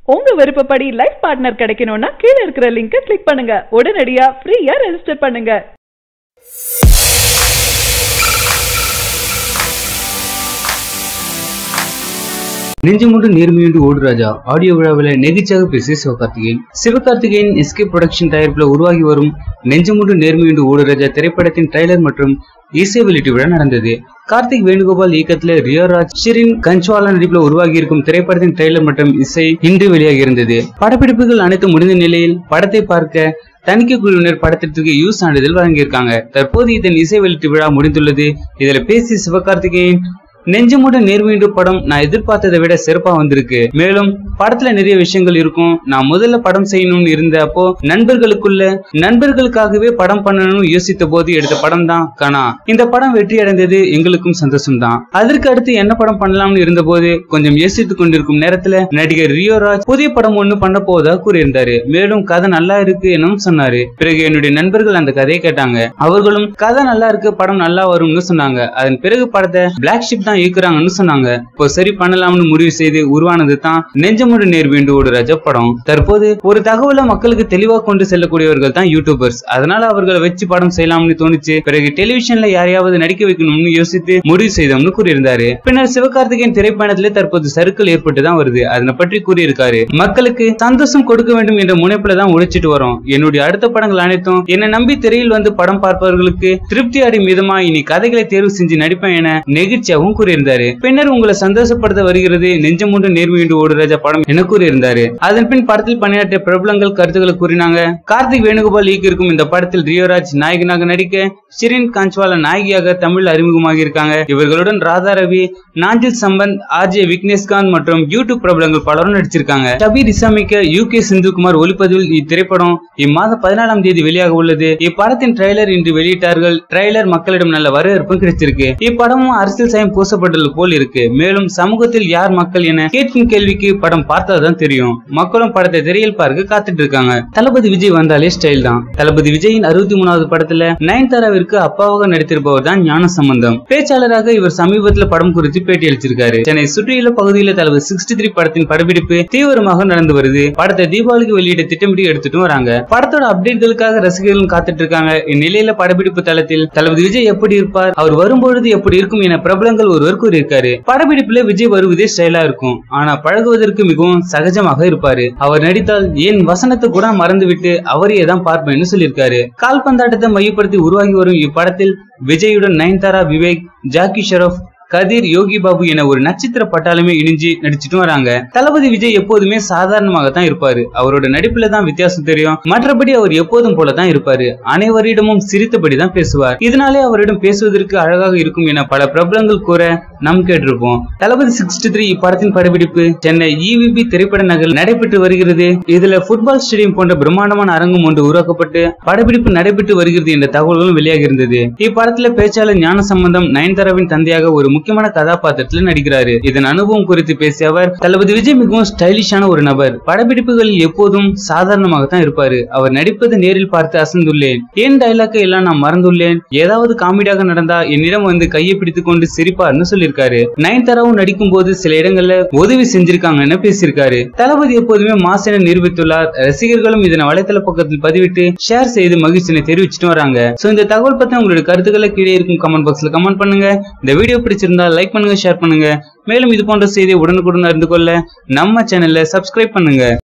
உங்க விருப்பப்படி life partner கிடைக்கணும்னா கீழ இருக்கிற லிங்கை கிளிக் பண்ணுங்க உடனடியா ஃப்ரீயா ரெஜிஸ்டர் பண்ணுங்க நெஞ்சமுண்டு நேர்மையுண்டு ஓடு ராஜா ஆடியோ விழாவில் நெகிழ்ச்சியாக பேசிய சிவகார்த்திகேயன் சிவகார்த்திகேயன் எஸ்கே ப்ரொடக்ஷன் தயாரிப்பில் உருவாகி வரும் நெஞ்சமுண்டு நேர்மையுண்டு ஓடு ராஜா திரைப்படத்தின் ட்ரைலர் மற்றும் இசை வெளியீட்டு விழா நடந்தது கார்த்திக் வேணுகோபால் இயக்கத்துல ரியோராஜ் ஷிரின் கஞ்ச்வாலா நடிப்பில் உருவாகி இருக்கும் திரைப்படத்தின் ட்ரெய்லர் மற்றும் இசை இன்று வெளியாகி இருந்தது படப்பிடிப்புகள் அனைத்து முடிந்த நிலையில் படத்தை பார்க்க தணிக்கை குழுவினர் படத்திற்கு யூ சான்றிதழ் வழங்கியிருக்காங்க தற்போது இதன் இசை வெளியீட்டு விழா முடிந்துள்ளது இதுல பேசி சிவகார்த்திகேயன் நெஞ்சமுட நேர்மையுண்டு படம் நான் எதிர்பார்த்ததை விட சிறப்பா வந்திருக்கு மேலும் படத்துல நிறைய விஷயங்கள் இருக்கும் நான் முதல்ல படம் செய்யணும்னு இருந்த அப்போ நண்பர்களுக்குள்ள நண்பர்களுக்காகவே படம் பண்ணணும்னு யோசித்த போது எடுத்த படம் தான் கனா இந்த படம் வெற்றி அடைந்தது எங்களுக்கும் சந்தோஷம் தான் அதற்கு அடுத்து என்ன படம் பண்ணலாம்னு இருந்தபோது கொஞ்சம் யோசித்துக் கொண்டிருக்கும் நேரத்துல நடிகர் ரியோராஜ் புதிய படம் ஒண்ணு பண்ண போவதா கூறியிருந்தாரு மேலும் கதை நல்லா இருக்கு எனவும் சொன்னாரு பிறகு என்னுடைய நண்பர்கள் அந்த கதையை கேட்டாங்க அவர்களும் கதை நல்லா இருக்கு படம் நல்லா வரும்னு சொன்னாங்க அதன் பிறகு படத்தை பிளாக் ஷிப் தான் இயக்குறாங்கன்னு சொன்னாங்க இப்போ சரி பண்ணலாம்னு முடிவு செய்து உருவானது தான் நெஞ்சமுடு நேர் வேண்டுவோடு ரஜ படம் தற்போது ஒரு தகவலை மக்களுக்கு தெளிவா கொண்டு செல்லக்கூடியவர்கள் தான் யூடியூபர்ஸ் அதனால அவர்களை வச்சு படம் செய்யலாம்னு தோணுச்சு பிறகு டெலிவிஷன்ல யாரையாவது நடிக்க வைக்கணும்னு யோசித்து முடிவு செய்தோம்னு கூறியிருந்தாரு பின்னர் சிவகார்த்திகேயன் திரைப்பயணத்திலே தற்போது சறுக்கல் ஏற்பட்டு தான் வருது அதனை பற்றி கூறியிருக்காரு மக்களுக்கு சந்தோஷம் கொடுக்க வேண்டும் என்ற முனைப்புல தான் உழைச்சிட்டு வரோம் என்னுடைய அடுத்த படங்கள் அனைத்தும் என்னை நம்பி திரையில் வந்து படம் பார்ப்பவர்களுக்கு திருப்தி அடையும் விதமா இனி கதைகளை தேர்வு செஞ்சு நடிப்பேன் என நெகிழ்ச்சியாகவும் கூறியிருந்தாரு பின்னர் உங்களை சந்தோஷப்படுத்த வருகிறது நெஞ்சமுண்டு நேர்மையுண்டு ஓடு ராஜா படம் என கூறியிருந்தாரு அதன் பின் படத்தில் பணியாற்றிய பிரபலங்கள் கருத்துக்களை கூறினாங்க கார்த்திக் வேணுகோபால் இயக்கியிருக்கும் இந்த படத்தில் ரியோராஜ் நாயகனாக நடிக்க ஷிரின் காஞ்ச்வாலா நாயகியாக தமிழ் அறிமுகமாகி இருக்காங்க இவர்களுடன் ராதா ரவி நாஞ்சில் சம்பந்த் ஆர்ஜே விக்னேஷ்காந்த் மற்றும் யூடியூப் பிரபலங்கள் பலரும் நடிச்சிருக்காங்க ஷபீர் இசாமிக்க யூ கே சிந்துகுமார் ஒளிப்பதிவில் இத்திரைப்படம் இம்மாதம் பதினாலாம் தேதி வெளியாக உள்ளது இப்படத்தின் ட்ரைலர் இன்று வெளியிட்டார்கள் ட்ரைலர் மக்களிடம் நல்ல வரவேற்பும் கிடைச்சிருக்கு இப்படமும் அரசியல் சாயம் பூசப்பட்டுள்ளது போல் இருக்கு மேலும் சமூகத்தில் யார் மக்கள் என கேட்கும் கேள்விக்கு படம் பார்த்தாதான் தெரியும் மக்களும் படத்தை திரையில் பார்க்க காத்துட்டு இருக்காங்க தளபதி விஜய் வந்தாலே ஸ்டைல் தான் தளபதி விஜயின் அறுபத்தி மூணாவது படத்துல நயன்தாராவிற்கு அப்பாவாக நடித்திருப்பவர் தான் ஞான சம்பந்தம் பேச்சாளராக இவர் சமீபத்தில் படம் குறித்து பேட்டி அளிச்சிருக்காரு சென்னை சுற்றியுள்ள பகுதியில் தளபதி சிக்ஸ்டி த்ரீ படத்தின் படப்பிடிப்பு தீவிரமாக நடந்து வருது படத்தை தீபாவளிக்கு வெளியிட திட்டமிட்டு எடுத்துட்டு வராங்க படத்தோட அப்டேட்களுக்காக ரசிகர்களும் காத்துட்டு இருக்காங்க இந்நிலையில படப்பிடிப்பு தளத்தில் தளபதி விஜய் எப்படி இருப்பார் அவர் வரும்பொழுது எப்படி இருக்கும் என பிரபலங்கள் ஒருவர் கூறியிருக்காரு படப்பிடிப்புல விஜய் வருவதே ஸ்டைலா இருக்கும் ஆனா பழகுவதற்கு மிகவும் சகஜமாக இருப்பாரு அவர் நடித்தால் ஏன் வசனத்தை கூட மறந்துவிட்டு அவரையே தான் பார்ப்பேன்னு சொல்லியிருக்காரு கால்பந்தாட்டத்தை மையப்படுத்தி உருவாகி வரும் இப்படத்தில் விஜயுடன் நயன்தாரா விவேக் ஜாக்கி ஷெரப் கதிர் யோகி பாபு என ஒரு நட்சத்திர பட்டாளமே இணைஞ்சு நடிச்சிட்டு வராங்க தளபதி விஜய் எப்போதுமே சாதாரணமாக தான் இருப்பாரு அவரோட நடிப்புல தான் வித்தியாசம் தெரியும் மற்றபடி அவர் எப்போதும் போல தான் இருப்பாரு அனைவரிடமும் சிரித்தபடி தான் பேசுவார் இதனாலே அவரிடம் பேசுவதற்கு அழகாக இருக்கும் என பல பிரபலங்கள் கூற நாம் கேட்டிருப்போம் தளபதி சிக்ஸ்டி த்ரீ இப்படத்தின் படப்பிடிப்பு சென்னை இவிபி திரைப்பட நகர் நடைபெற்று வருகிறது இதுல ஃபுட்பால் ஸ்டேடியம் போன்ற பிரம்மாண்டமான அரங்கம் ஒன்று உருவாக்கப்பட்டு படப்பிடிப்பு நடைபெற்று வருகிறது என்ற தகவல்களும் வெளியாகி இருந்தது இப்படத்துல பேச்சாளர் ஞான சம்பந்தம் நயன்தாராவின் தந்தையாக ஒரு முக்கியமான கதாபாத்திரத்தில் நடிக்கிறாரு இதன் அனுபவம் குறித்து பேசிய அவர் தளபதி விஜய் மிகவும் ஸ்டைலிஷான ஒரு நபர் படப்பிடிப்புகளில் எப்போதும் சாதாரணமாக தான் இருப்பாரு அவர் நடிப்பது நேரில் பார்த்து அசந்துள்ளேன் ஏன் டைலாக்கை எல்லாம் நான் மறந்துள்ளேன் ஏதாவது காமெடியாக நடந்தா என்னிடம் வந்து கையை பிடித்துக் கொண்டு சிரிப்பார்னு சொல்லியிருக்காரு நயன்தாராவும் நடிக்கும் போது சில இடங்கள்ல உதவி செஞ்சிருக்காங்கன்னு பேசியிருக்காரு தளபதி எப்போதுமே மாஸ் என நிரூபித்துள்ளார் ரசிகர்களும் இதனை வலைத்தள பக்கத்தில் பதிவிட்டு ஷேர் செய்து மகிழ்ச்சியை தெரிவிச்சிட்டு வராங்க சோ இந்த தகவல் பத்தி உங்களுடைய கருத்துக்களை கீழே இருக்கும் கமெண்ட் பாக்ஸ்ல கமெண்ட் பண்ணுங்க இந்த வீடியோ பிடிச்சிருந்தா லைக் பண்ணுங்க ஷேர் பண்ணுங்க மேலும் இது போன்ற செய்தியை உடனுக்குடன் அறிந்து கொள்ள நம்ம சேனல்ல சப்ஸ்கிரைப் பண்ணுங்க